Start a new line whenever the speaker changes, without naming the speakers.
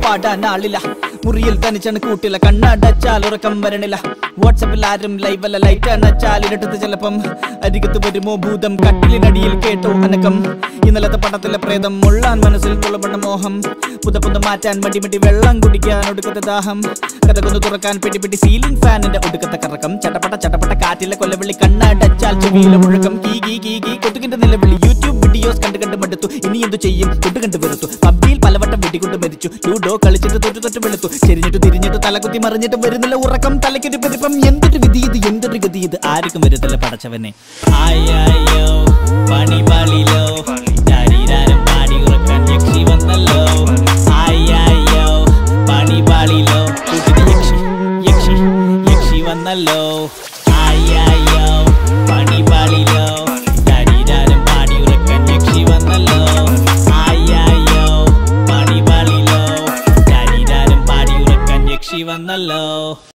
പാടാൻ ആളില്ല മുറിയിൽ തനിച്ചാണ് കൂട്ടില്ല കണ്ണടച്ചാൽ ഉറക്കം വരണില്ല വാട്സപ്പിൽ ആരും ലൈവല്ല ലൈറ്റ് അണച്ചാൽ ഇരട്ടത്ത് ചിലപ്പം അരികത്ത് വരുമോ ഭൂതം കട്ടിലിനടിയിൽ കേട്ടോ അനക്കം ഇന്നലത്തെ പടത്തിലെ പ്രേതം മുള്ളാൻ മനസ്സിൽ തുളപണ്ണ മോഹം പുത പുത മാറ്റാൻ മടി മടി വെള്ളം കുടിക്കാൻ ഒടുക്കത്തെ ദാഹം കഥകൊന്ന് തുറക്കാൻ പെട്ടി പെട്ടി സീലിംഗ് ഫാനിന്റെ ഒടുക്കത്തെ കറക്കം ചട്ടപ്പട്ട ചട്ടപ്പട്ട കാറ്റിലെ കൊല്ലവിളി കണ്ണടച്ചാൽ ചെവിയിലെ മുഴക്കം കീ കീ കീ കീ കൊതുകിന്റെ നിലവിളി യൂട്യൂബ് വീഡിയോസ് കണ്ട് കണ്ട് മടുത്തു ഇനി എന്തു ചെയ്യും കൊണ്ട് കണ്ട് വെറുത്തു പബ്ജിയിൽ പലവട്ടം വെടികൊണ്ട് മരിച്ചു ലൂഡോ കളിച്ചിട്ട് തൊറ്റു തൊട്ട് വെളുത്തു ചെരിഞ്ഞിട്ട് തിരിഞ്ഞിട്ട് തലകുത്തി മറിഞ്ഞിട്ട് വരുന്നില്ല ഉറക്കം തലയ്ക്കൊരു പെരുപ്പം എന്തൊരു വിധി ഇത് എന്തൊരു ഗതി ഇത് ആർക്കും വരുന്നില്ല പടച്ചവനെ ആയോ പണി പാളിലോ ശരീരം പാടി ഉറക്കാൻ യക്ഷി വന്നല്ലോ ആയോ പണി പാളിലോ കൂട്ടിന് യക്ഷി യക്ഷി യക്ഷി വന്നല്ലോ ആയോ പണി പാളിലോ ശരീരം പാടി ഉറക്കാൻ യക്ഷി വന്നല്ലോ ആയോ പണി പാളിലോ ശരീരം പാടി ഉറക്കാൻ യക്ഷി വന്നല്ലോ